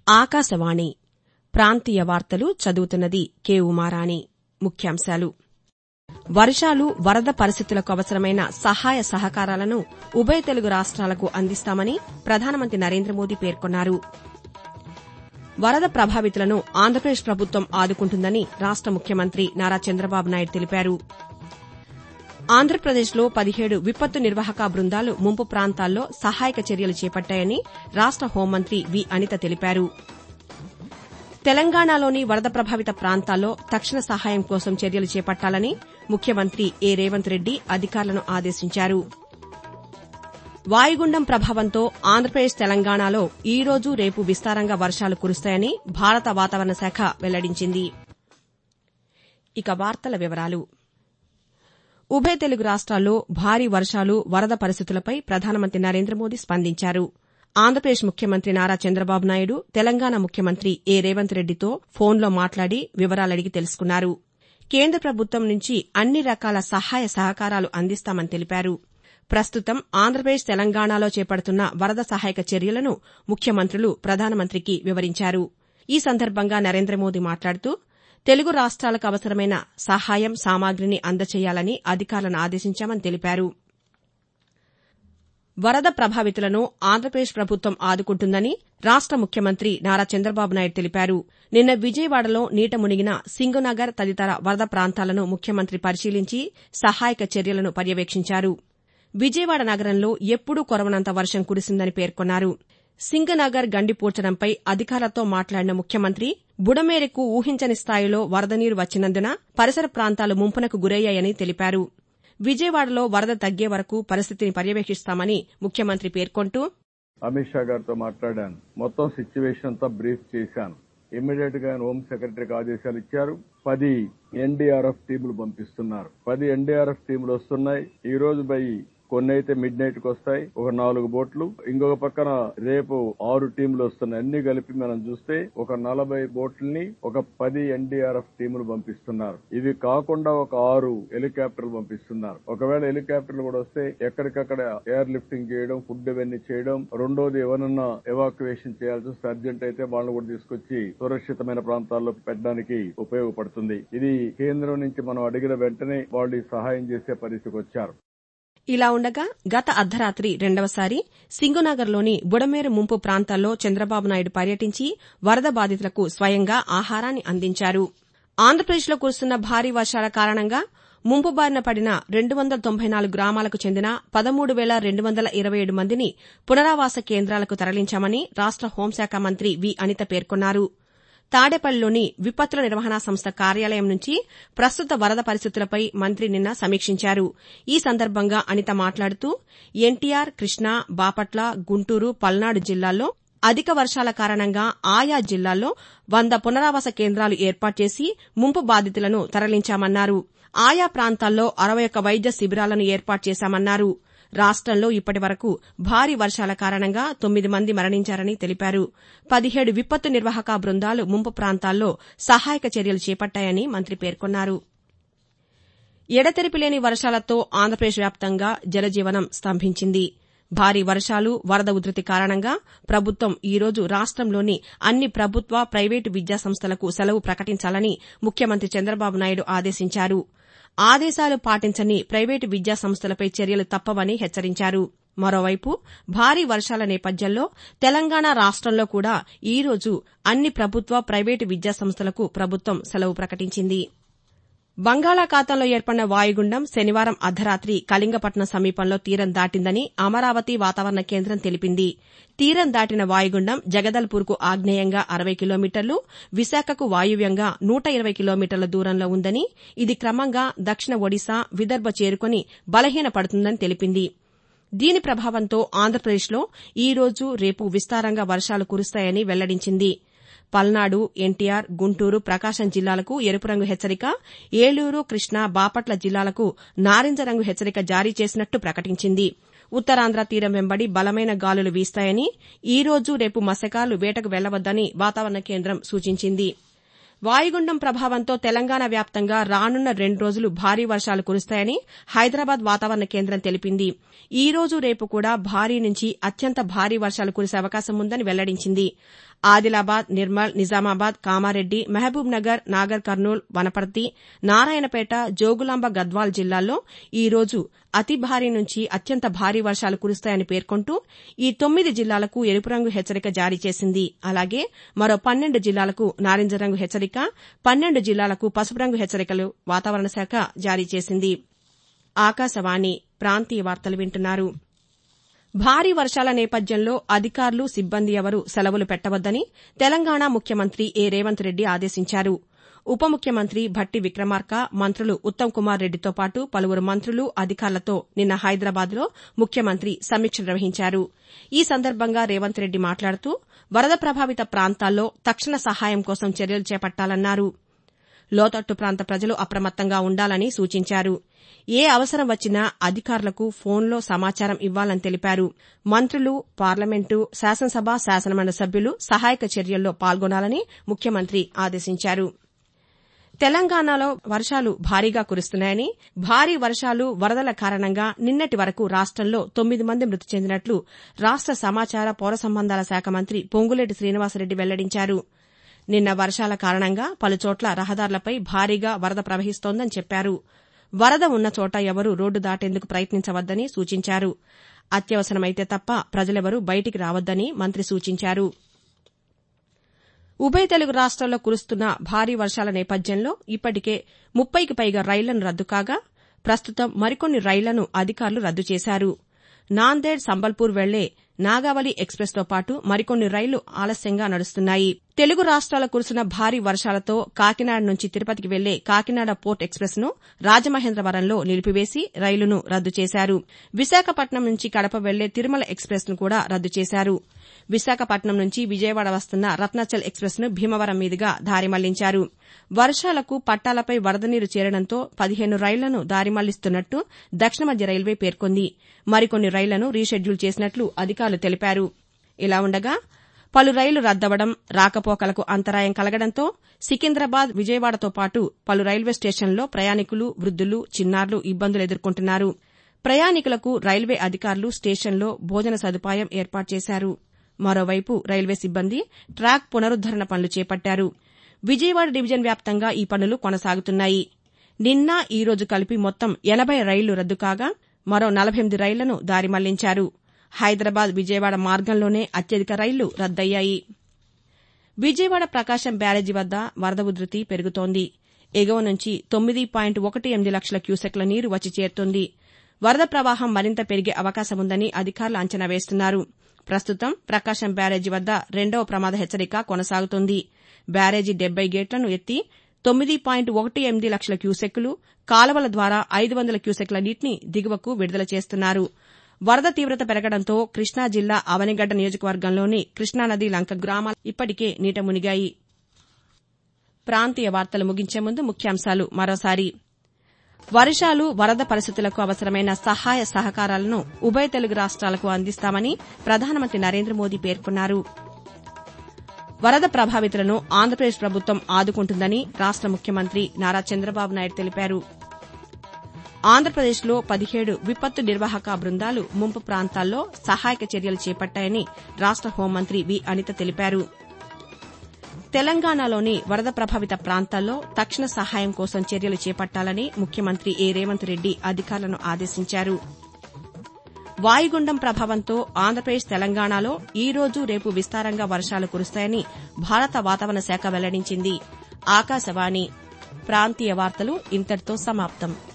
ఆకాశవాణి ప్రాంతీయ వార్తలు చదువుతున్నది కె ఉమారాణి ముఖ్యాంశాలు వర్షాలు వరద పరిస్థితులకు అవసరమైన సహాయ సహకారాలను ఉభయ తెలుగు రాష్ట్రాలకు అందిస్తామని ప్రధానమంత్రి నరేంద్ర మోదీ పేర్కొన్నారు వరద ప్రభావితులను ఆంధ్రప్రదేశ్ ప్రభుత్వం ఆదుకుంటుందని రాష్ట ముఖ్యమంత్రి నారా చంద్రబాబు నాయుడు తెలిపారు ఆంధ్రప్రదేశ్లో పదిహేడు విపత్తు నిర్వాహక బృందాలు ముంపు ప్రాంతాల్లో సహాయక చర్యలు చేపట్టాయని రాష్ట హోంమంత్రి వి అనిత తెలిపారు తెలంగాణలోని వరద ప్రభావిత ప్రాంతాల్లో తక్షణ సహాయం కోసం చర్యలు చేపట్టాలని ముఖ్యమంత్రి ఏ రేవంత్ రెడ్డి అధికారులను ఆదేశించారు వాయుగుండం ప్రభావంతో ఆంధ్రప్రదేశ్ తెలంగాణలో ఈ రోజు రేపు విస్తారంగా వర్షాలు కురుస్తాయని భారత వాతావరణ శాఖ వెల్లడించింది ఇక వార్తల వివరాలు ఉభయ తెలుగు రాష్ట్రాల్లో భారీ వర్షాలు వరద పరిస్థితులపై ప్రధానమంత్రి నరేంద్ర మోదీ స్పందించారు ఆంధ్రప్రదేశ్ ముఖ్యమంత్రి నారా చంద్రబాబు నాయుడు తెలంగాణ ముఖ్యమంత్రి ఏ రేవంత్ రెడ్డితో ఫోన్లో మాట్లాడి వివరాలడిగి తెలుసుకున్నారు కేంద్ర ప్రభుత్వం నుంచి అన్ని రకాల సహాయ సహకారాలు అందిస్తామని తెలిపారు ప్రస్తుతం ఆంధ్రప్రదేశ్ తెలంగాణలో చేపడుతున్న వరద సహాయక చర్యలను ముఖ్యమంత్రులు ప్రధానమంత్రికి వివరించారు ఈ సందర్భంగా నరేంద్ర మోదీ మాట్లాడుతూ తెలుగు రాష్ట్రాలకు అవసరమైన సహాయం సామాగ్రిని అందచేయాలని అధికారులను ఆదేశించామని తెలిపారు వరద ప్రభావితులను ఆంధ్రప్రదేశ్ ప్రభుత్వం ఆదుకుంటుందని రాష్ట ముఖ్యమంత్రి నారా చంద్రబాబు నాయుడు తెలిపారు నిన్న విజయవాడలో నీట మునిగిన సింగునగర్ తదితర వరద ప్రాంతాలను ముఖ్యమంత్రి పరిశీలించి సహాయక చర్యలను పర్యవేక్షించారు విజయవాడ నగరంలో ఎప్పుడూ కొరవనంత వర్షం కురిసిందని పేర్కొన్నారు సింగనగర్ గండిపూడ్చడంపై అధికారులతో మాట్లాడిన ముఖ్యమంత్రి బుడమేరకు ఊహించని స్థాయిలో వరద నీరు వచ్చినందున పరిసర ప్రాంతాలు ముంపునకు గురయ్యాయని తెలిపారు విజయవాడలో వరద తగ్గే వరకు పరిస్థితిని పర్యవేక్షిస్తామని ముఖ్యమంత్రి పేర్కొంటూ అమిత్ షా గారితో మాట్లాడాను మొత్తం సిచ్యువేషన్ అంతా బ్రీఫ్ చేశాను ఇమ్మీడియట్ గా ఆయన హోం సెక్రటరీకి ఆదేశాలు ఇచ్చారు పది ఎన్డీఆర్ఎఫ్ టీములు పంపిస్తున్నారు పది ఎన్డీఆర్ఎఫ్ టీములు వస్తున్నాయి ఈ రోజు బై కొన్ని అయితే మిడ్ నైట్ కి వస్తాయి ఒక నాలుగు బోట్లు ఇంకొక పక్కన రేపు ఆరు టీంలు వస్తున్నాయి అన్ని కలిపి మనం చూస్తే ఒక నలభై బోట్లని ఒక పది ఎన్డీఆర్ఎఫ్ టీములు పంపిస్తున్నారు ఇవి కాకుండా ఒక ఆరు హెలికాప్టర్లు పంపిస్తున్నారు ఒకవేళ హెలికాప్టర్లు కూడా వస్తే ఎక్కడికక్కడ ఎయిర్ లిఫ్టింగ్ చేయడం ఫుడ్ ఇవన్నీ చేయడం రెండోది ఎవరన్నా ఎవాక్యువేషన్ చేయాల్సి వస్తే అర్జెంట్ అయితే వాళ్ళని కూడా తీసుకొచ్చి సురక్షితమైన ప్రాంతాల్లో పెట్టడానికి ఉపయోగపడుతుంది ఇది కేంద్రం నుంచి మనం అడిగిన వెంటనే వాళ్ళు ఈ సహాయం చేసే పరిస్థితికి వచ్చారు ఇలా ఉండగా గత అర్ధరాత్రి రెండవసారి సింగునగర్లోని బుడమేరు ముంపు ప్రాంతాల్లో చంద్రబాబు నాయుడు పర్యటించి వరద బాధితులకు స్వయంగా ఆహారాన్ని అందించారు ఆంధ్రప్రదేశ్లో కురుస్తున్న భారీ వర్షాల కారణంగా ముంపు బారిన పడిన రెండు వందల తొంభై నాలుగు గ్రామాలకు చెందిన పదమూడు వేల రెండు వందల ఇరవై ఏడు మందిని పునరావాస కేంద్రాలకు తరలించామని రాష్ట హోంశాఖ మంత్రి వి అనిత పేర్కొన్నారు తాడేపల్లిలోని విపత్తుల నిర్వహణ సంస్థ కార్యాలయం నుంచి ప్రస్తుత వరద పరిస్థితులపై మంత్రి నిన్న సమీక్షించారు ఈ సందర్భంగా అనిత మాట్లాడుతూ ఎన్టీఆర్ కృష్ణా బాపట్ల గుంటూరు పల్నాడు జిల్లాల్లో అధిక వర్షాల కారణంగా ఆయా జిల్లాల్లో వంద పునరావాస కేంద్రాలు ఏర్పాటు చేసి ముంపు బాధితులను తరలించామన్నారు ఆయా ప్రాంతాల్లో అరవై ఒక్క వైద్య శిబిరాలను ఏర్పాటు చేశామన్నారు రాష్టంలో ఇప్పటి వరకు భారీ వర్షాల కారణంగా తొమ్మిది మంది మరణించారని తెలిపారు పదిహేడు విపత్తు నిర్వాహక బృందాలు ముంపు ప్రాంతాల్లో సహాయక చర్యలు చేపట్టాయని మంత్రి పేర్కొన్నారు ఎడతెరిపిలేని వర్షాలతో ఆంధ్రప్రదేశ్ వ్యాప్తంగా జనజీవనం స్తంభించింది భారీ వర్షాలు వరద ఉధృతి కారణంగా ప్రభుత్వం ఈ రోజు రాష్టంలోని అన్ని ప్రభుత్వ ప్రైవేటు విద్యాసంస్థలకు సెలవు ప్రకటించాలని ముఖ్యమంత్రి చంద్రబాబు నాయుడు ఆదేశించారు ఆదేశాలు పాటించని ప్రైవేటు విద్యాసంస్థలపై చర్యలు తప్పవని హెచ్చరించారు మరోవైపు భారీ వర్షాల నేపథ్యంలో తెలంగాణ రాష్టంలో కూడా ఈ రోజు అన్ని ప్రభుత్వ ప్రైవేటు విద్యాసంస్థలకు ప్రభుత్వం సెలవు ప్రకటించింది బంగాళాఖాతంలో ఏర్పడిన వాయుగుండం శనివారం అర్ధరాత్రి కళింగపట్నం సమీపంలో తీరం దాటిందని అమరావతి వాతావరణ కేంద్రం తెలిపింది తీరం దాటిన వాయుగుండం జగదల్పూర్కు ఆగ్నేయంగా అరవై కిలోమీటర్లు విశాఖకు వాయువ్యంగా నూట ఇరవై కిలోమీటర్ల దూరంలో ఉందని ఇది క్రమంగా దక్షిణ ఒడిశా విదర్భ చేరుకుని బలహీనపడుతుందని తెలిపింది దీని ప్రభావంతో ఆంధ్రప్రదేశ్లో ఈ రోజు రేపు విస్తారంగా వర్షాలు కురుస్తాయని వెల్లడించింది పల్నాడు ఎన్టీఆర్ గుంటూరు ప్రకాశం జిల్లాలకు ఎరుపు రంగు హెచ్చరిక ఏలూరు కృష్ణా బాపట్ల జిల్లాలకు నారింజ రంగు హెచ్చరిక జారీ చేసినట్టు ప్రకటించింది ఉత్తరాంధ్ర తీరం వెంబడి బలమైన గాలులు వీస్తాయని ఈ రోజు రేపు మత్స్యకారులు వేటకు వెళ్లవద్దని వాతావరణ కేంద్రం సూచించింది వాయుగుండం ప్రభావంతో తెలంగాణ వ్యాప్తంగా రానున్న రెండు రోజులు భారీ వర్షాలు కురుస్తాయని హైదరాబాద్ వాతావరణ కేంద్రం తెలిపింది ఈ రోజు రేపు కూడా భారీ నుంచి అత్యంత భారీ వర్షాలు కురిసే అవకాశం ఉందని వెల్లడించింది ఆదిలాబాద్ నిర్మల్ నిజామాబాద్ కామారెడ్డి మహబూబ్ నగర్ నాగర్ కర్నూల్ వనపర్తి నారాయణపేట జోగులాంబ గద్వాల్ జిల్లాల్లో ఈ రోజు అతి భారీ నుంచి అత్యంత భారీ వర్షాలు కురుస్తాయని పేర్కొంటూ ఈ తొమ్మిది జిల్లాలకు ఎరుపు రంగు హెచ్చరిక జారీ చేసింది అలాగే మరో పన్నెండు జిల్లాలకు నారింజ రంగు హెచ్చరిక పన్నెండు జిల్లాలకు పసుపు రంగు హెచ్చరికలు వాతావరణ శాఖ జారీ చేసింది ఆకాశవాణి ప్రాంతీయ వార్తలు వింటున్నారు భారీ వర్షాల నేపథ్యంలో అధికారులు సిబ్బంది ఎవరూ సెలవులు పెట్టవద్దని తెలంగాణ ముఖ్యమంత్రి ఏ రేవంత్ రెడ్డి ఆదేశించారు ఉప ముఖ్యమంత్రి భట్టి విక్రమార్క మంత్రులు ఉత్తమ్ కుమార్ రెడ్డితో పాటు పలువురు మంత్రులు అధికారులతో నిన్న హైదరాబాద్లో ముఖ్యమంత్రి సమీక్ష నిర్వహించారు ఈ సందర్భంగా రేవంత్ రెడ్డి మాట్లాడుతూ వరద ప్రభావిత ప్రాంతాల్లో తక్షణ సహాయం కోసం చర్యలు చేపట్టాలన్నారు లోతట్టు ప్రాంత ప్రజలు అప్రమత్తంగా ఉండాలని సూచించారు ఏ అవసరం వచ్చినా అధికారులకు ఫోన్లో సమాచారం ఇవ్వాలని తెలిపారు మంత్రులు పార్లమెంటు శాసనసభ శాసనమండలి సభ్యులు సహాయక చర్యల్లో పాల్గొనాలని ముఖ్యమంత్రి ఆదేశించారు తెలంగాణలో వర్షాలు భారీగా కురుస్తున్నాయని భారీ వర్షాలు వరదల కారణంగా నిన్నటి వరకు రాష్టంలో తొమ్మిది మంది మృతి చెందినట్లు రాష్ట సమాచార పౌర సంబంధాల శాఖ మంత్రి పొంగులేటి శ్రీనివాసరెడ్డి వెల్లడించారు నిన్న వర్షాల కారణంగా పలుచోట్ల రహదారులపై భారీగా వరద ప్రవహిస్తోందని చెప్పారు వరద ఉన్న చోట ఎవరూ రోడ్డు దాటేందుకు ప్రయత్నించవద్దని సూచించారు అత్యవసరమైతే తప్ప ప్రజలెవరూ బయటికి రావద్దని మంత్రి సూచించారు ఉభయ తెలుగు రాష్ట్రాల్లో కురుస్తున్న భారీ వర్షాల నేపథ్యంలో ఇప్పటికే ముప్పైకి పైగా రైళ్లను రద్దు కాగా ప్రస్తుతం మరికొన్ని రైళ్లను అధికారులు రద్దు చేశారు నాందేడ్ సంబల్పూర్ వెళ్లే నాగావళి ఎక్స్ప్రెస్తో పాటు మరికొన్ని రైళ్లు ఆలస్యంగా నడుస్తున్నాయి తెలుగు రాష్ట్రాల కురుసిన భారీ వర్షాలతో కాకినాడ నుంచి తిరుపతికి వెళ్లే కాకినాడ పోర్ట్ ఎక్స్ప్రెస్ ను రాజమహేంద్రవరంలో నిలిపివేసి రైలును రద్దు చేశారు విశాఖపట్నం నుంచి కడప వెళ్లే తిరుమల ఎక్స్ప్రెస్ ను కూడా రద్దు చేశారు విశాఖపట్నం నుంచి విజయవాడ వస్తున్న రత్నాచల్ ఎక్స్ప్రెస్ ను భీమవరం మీదుగా దారి మళ్లించారు వర్షాలకు పట్టాలపై వరద నీరు చేరడంతో పదిహేను రైళ్లను దారి మళ్లిస్తున్నట్టు దక్షిణ మధ్య రైల్వే పేర్కొంది మరికొన్ని రైళ్లను రీషెడ్యూల్ చేసినట్లు అధికారులు తెలిపారు ఇలా ఉండగా పలు రైళ్లు రద్దవడం రాకపోకలకు అంతరాయం కలగడంతో సికింద్రాబాద్ విజయవాడతో పాటు పలు రైల్వే స్టేషన్లలో ప్రయాణికులు వృద్దులు చిన్నారులు ఇబ్బందులు ఎదుర్కొంటున్నారు ప్రయాణికులకు రైల్వే అధికారులు స్టేషన్లో భోజన సదుపాయం ఏర్పాటు చేశారు మరోవైపు రైల్వే సిబ్బంది ట్రాక్ పునరుద్దరణ పనులు చేపట్టారు విజయవాడ డివిజన్ వ్యాప్తంగా ఈ పనులు కొనసాగుతున్నాయి నిన్న ఈ రోజు కలిపి మొత్తం ఎనబై రైళ్లు రద్దు కాగా మరో నలబై ఎనిమిది రైళ్లను దారి మళ్లించారు హైదరాబాద్ విజయవాడ మార్గంలోనే అత్యధిక రైళ్లు రద్దయ్యాయి విజయవాడ ప్రకాశం బ్యారేజీ వద్ద వరద ఉధృతి పెరుగుతోంది ఎగువ నుంచి తొమ్మిది పాయింట్ ఒకటి ఎనిమిది లక్షల క్యూసెక్ల నీరు వచ్చి చేరుతోంది వరద ప్రవాహం మరింత పెరిగే అవకాశముందని అధికారులు అంచనా వేస్తున్నారు ప్రస్తుతం ప్రకాశం బ్యారేజీ వద్ద రెండవ ప్రమాద హెచ్చరిక కొనసాగుతోంది బ్యారేజీ డెబ్బై గేట్లను ఎత్తి తొమ్మిది పాయింట్ ఒకటి ఎనిమిది లక్షల క్యూసెక్కులు కాలువల ద్వారా ఐదు వందల క్యూసెక్ల నీటిని దిగువకు విడుదల చేస్తున్నారు వరద తీవ్రత పెరగడంతో కృష్ణా జిల్లా అవనిగడ్డ నియోజకవర్గంలోని కృష్ణానది లంక గ్రామాలు ఇప్పటికే నీట మునిగాయి ప్రాంతీయ వార్తలు ముగించే ముందు ముఖ్యాంశాలు మరోసారి వర్షాలు వరద పరిస్థితులకు అవసరమైన సహాయ సహకారాలను ఉభయ తెలుగు రాష్ట్రాలకు అందిస్తామని ప్రధానమంత్రి నరేంద్ర మోదీ పేర్కొన్నారు వరద ప్రభావితులను ఆంధ్రప్రదేశ్ ప్రభుత్వం ఆదుకుంటుందని రాష్ట ముఖ్యమంత్రి నారా చంద్రబాబు నాయుడు తెలిపారు ఆంధ్రప్రదేశ్లో పదిహేడు విపత్తు నిర్వాహక బృందాలు ముంపు ప్రాంతాల్లో సహాయక చర్యలు చేపట్టాయని రాష్ట హోంమంత్రి వి అనిత తెలిపారు తెలంగాణలోని వరద ప్రభావిత ప్రాంతాల్లో తక్షణ సహాయం కోసం చర్యలు చేపట్టాలని ముఖ్యమంత్రి ఏ రేవంత్ రెడ్డి అధికారులను ఆదేశించారు వాయుగుండం ప్రభావంతో ఆంధ్రప్రదేశ్ తెలంగాణలో ఈ రోజు రేపు విస్తారంగా వర్షాలు కురుస్తాయని భారత వాతావరణ శాఖ వెల్లడించింది ఆకాశవాణి ప్రాంతీయ వార్తలు ఇంతటితో సమాప్తం